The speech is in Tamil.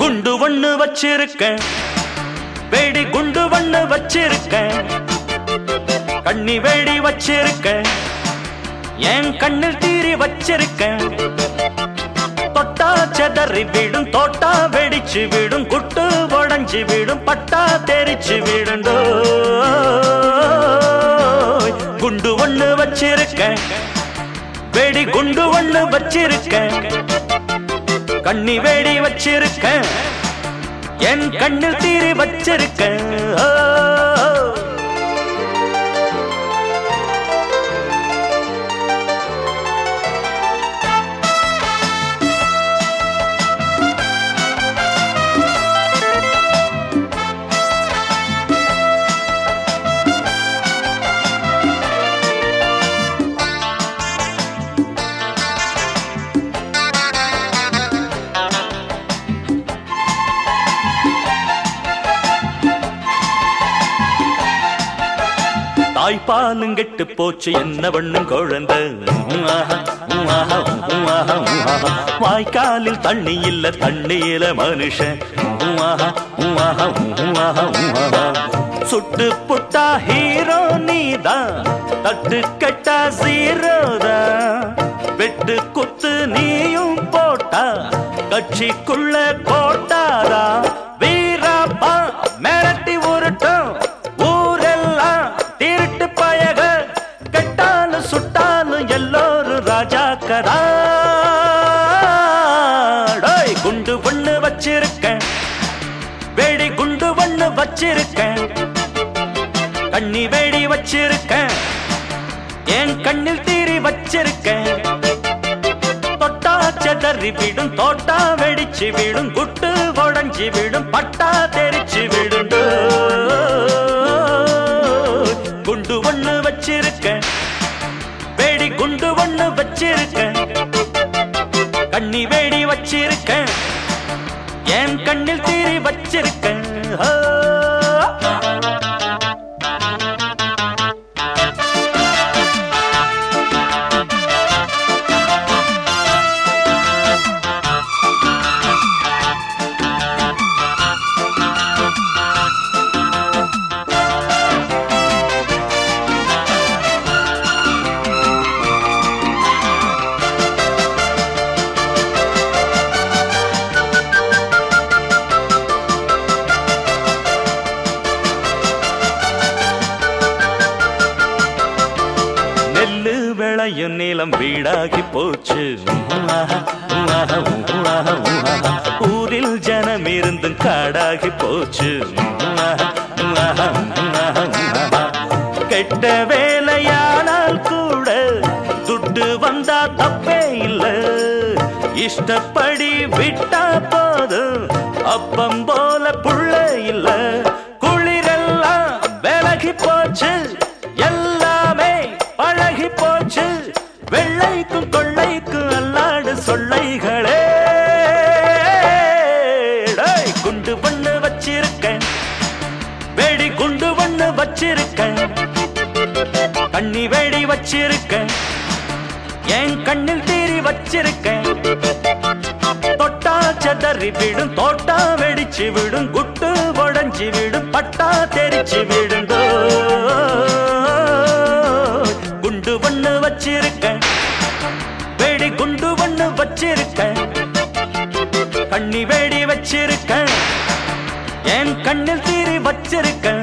குண்டு ஒண்ணு வச்சிருக்கேன் வெடி குண்டு ஒண்ணு வச்சிருக்கேன் கண்ணி வெடி வச்சிருக்கேன் என் கண்ணில் தீரி வச்சிருக்கேன் தொட்டா செதறி விடும் தோட்டா வெடிச்சு விடும் குட்டு உடஞ்சி விடும் பட்டா தெரிச்சு விடுண்டோ குண்டு ஒண்ணு வச்சிருக்கேன் வெடி குண்டு ஒண்ணு வச்சிருக்கேன் கண்ணி வேடி வச்சிருக்கேன் என் கண்ணில் தீரி வச்சிருக்கேன் ஓ. தாய்ப்பாலும் கெட்டு போச்சு என்ன பண்ணும் குழந்தை ஆஹா, ஆஹா, ஆஹா, ஆஹா. வாய்க்காலில் தண்ணி இல்ல தண்ணியில மனுஷன் ஆஹா, ஆஹா, ஆஹா, ஆஹா. சுட்டு புட்டா ஹீரோ நீதான் தட்டு கட்டா ஜீரோதான் வெட்டு குத்து நீயும் போட்டா கட்சிக்குள்ள கோட்டாரா வீரப்பா மிரட்டி உருட்டும் ஊரெல்லாம் திருட்டு பயக கெட்டாலும் சுட்டாலும் எல்லோரும் ராஜாக்கரா டேய், குண்டு ஒண்ணு வச்சிருக்கேன் வெடி குண்டு ஒண்ணு வச்சிருக்கேன் கண்ணி வெடி வச்சிருக்கேன் என் கண்ணில் தீரி வச்சிருக்கேன் தொட்டா செதறி விடும் தோட்டா வெடிச்சு விடும் குட்டு உடஞ்சி விடும் பட்டா தெரிச்சு விடும் குண்டு ஒண்ணு வச்சிருக்கேன் வெடி குண்டு ஒண்ணு வச்சிருக்கேன் கண்ணி வேடி வச்சிருக்கேன் என் கண்ணில் தீரி வச்சிருக்கேன் ஆ. நெல்லு விளையும் நிலம் வீடாகி போச்சு ஆஹா, ஆஹா, ஆஹா, ஆஹா. ஊரில் ஜனம் இருந்தும் காடாகி போச்சு ஆஹா, ஆஹா, ஆஹா, ஆஹா. கெட்ட வேலையானால் கூட துட்டு வந்தா தப்பே இல்ல இஷ்டப்படி விட்டா போதும் அப்பம் போல புள்ள இல்ல குளிரெல்லாம் விலகி போச்சு எல்லாமே பழகி போச்சு வெள்ளைக்கும் கொள்ளைக்கும் அல்லாடு சொல்லைகளே டேய், குண்டு பண்ணு வச்சிருக்கேன் வெடி குண்டு பண்ணு வச்சிருக்கேன் கண்ணி வெடி வச்சிருக்கேன் என் கண்ணில் தீரி வச்சிருக்கேன் தொட்டா செதறி விடும் தோட்டா வெடிச்சு விடும் குட்டு உடஞ்சி விடும் பட்டா தெரிச்சு விடுண்டோ குண்டு ஒண்ணு வச்சிருக்கேன் வெடி குண்டு ஒண்ணு வச்சிருக்கேன் கண்ணி வெடி வச்சிருக்கேன் என் கண்ணில் தீரி வச்சிருக்கேன்